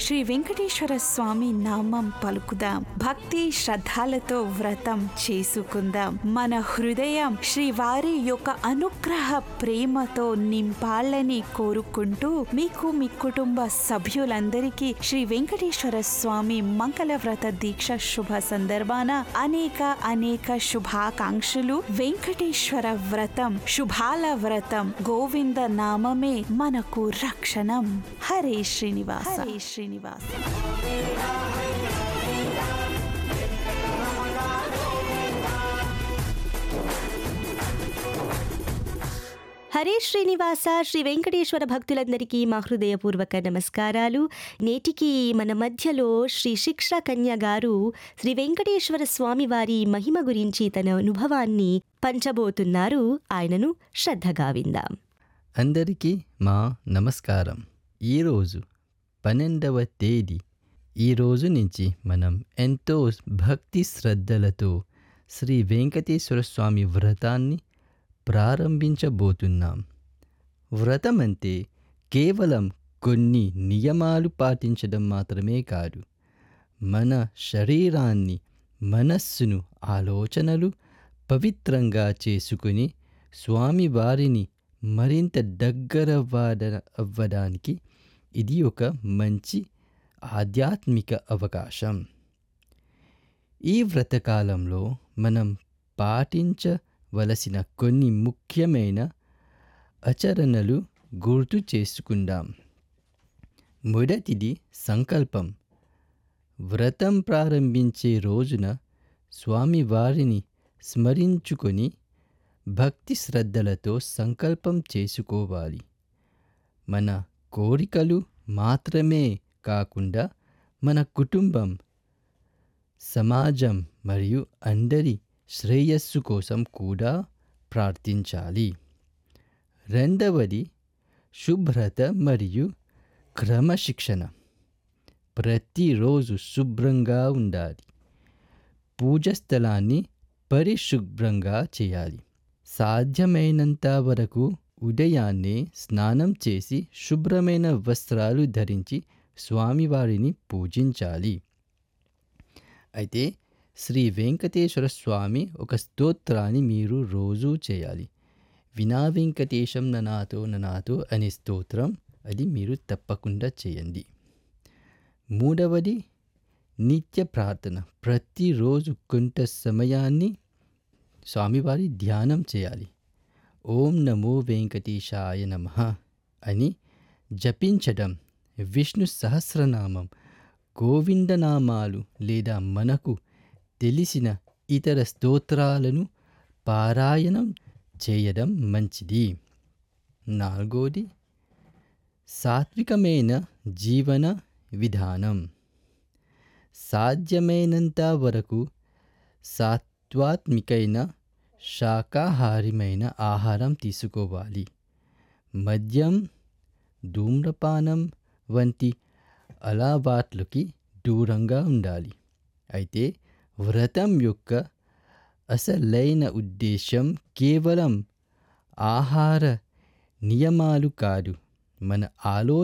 శ్రీ వెంకటేశ్వర స్వామి నామం పలుకుదాం భక్తి శ్రద్ధలతో వ్రతం చేసుకుందాం మన హృదయం శ్రీవారి యొక్క అనుగ్రహ ప్రేమతో నింపాలని కోరుకుంటూ మీకు మీ కుటుంబ సభ్యులందరికీ శ్రీ వెంకటేశ్వర స్వామి మంగళ వ్రత దీక్ష శుభ సందర్భాన అనేక అనేక శుభాకాంక్షలు వెంకటేశ్వర వ్రతం శుభాల వ్రతం గోవింద నామమే మనకు రక్షణం హరే శ్రీనివాస హరే శ్రీనివాస హరే శ్రీనివాస శ్రీ వెంకటేశ్వర భక్తులందరికీ మా హృదయపూర్వక నమస్కారాలు నేటికి మన మధ్యలో శ్రీ శిక్ష కన్య గారు శ్రీ వెంకటేశ్వర స్వామి వారి మహిమ గురించి తన అనుభవాన్ని పంచబోతున్నారు ఆయనను శ్రద్ధగా విందాం అందరికీ మా నమస్కారం ఈరోజు పన్నెండవ తేదీ ఈ రోజు నుంచి మనం ఎంతో భక్తి శ్రద్ధలతో శ్రీ వెంకటేశ్వర స్వామి వ్రతాన్ని ప్రారంభించబోతున్నాం వ్రతం అంటే కేవలం కొన్ని నియమాలు పాటించడం మాత్రమే కాదు మన శరీరాన్ని మనస్సును ఆలోచనలు పవిత్రంగా చేసుకుని స్వామివారిని మరింత దగ్గరవ్వడ అవ్వడానికి ఇది ఒక మంచి ఆధ్యాత్మిక అవకాశం ఈ వ్రతకాలంలో మనం పాటించవలసిన కొన్ని ముఖ్యమైన ఆచరణలు గుర్తు చేసుకుందాం మొదటిది సంకల్పం వ్రతం ప్రారంభించే రోజున స్వామివారిని స్మరించుకొని భక్తి శ్రద్ధలతో సంకల్పం చేసుకోవాలి మన కోరికలు మాత్రమే కాకుండా మన కుటుంబం సమాజం మరియు అందరి శ్రేయస్సు కోసం కూడా ప్రార్థించాలి రెండవది శుభ్రత మరియు క్రమశిక్షణ ప్రతిరోజు శుభ్రంగా ఉండాలి పూజ స్థలాన్ని పరిశుభ్రంగా చేయాలి సాధ్యమైనంత వరకు ఉదయాన్నే స్నానం చేసి శుభ్రమైన వస్త్రాలు ధరించి స్వామివారిని పూజించాలి అయితే శ్రీ వెంకటేశ్వర స్వామి ఒక స్తోత్రాన్ని మీరు రోజూ చేయాలి వినా వెంకటేశం ననాతో ననాతో అనే స్తోత్రం అది మీరు తప్పకుండా చేయండి మూడవది నిత్య ప్రార్థన ప్రతిరోజు కొంత సమయాన్ని స్వామివారి ధ్యానం చేయాలి ఓం నమో వెంకటేశాయ నమ అని జపించడం విష్ణు సహస్రనామం గోవిందనామాలు లేదా మనకు తెలిసిన ఇతర స్తోత్రాలను పారాయణం చేయడం మంచిది నాలుగోది సాత్వికమైన జీవన విధానం సాధ్యమైనంత వరకు సాత్వాత్మికైన శాకాహారమైన ఆహారం తీసుకోవాలి మద్యం ధూమ్రపానం వంటి అలవాట్లకి దూరంగా ఉండాలి అయితే వ్రతం యొక్క అసలైన ఉద్దేశం కేవలం ఆహార నియమాలు కాదు మన ఆలో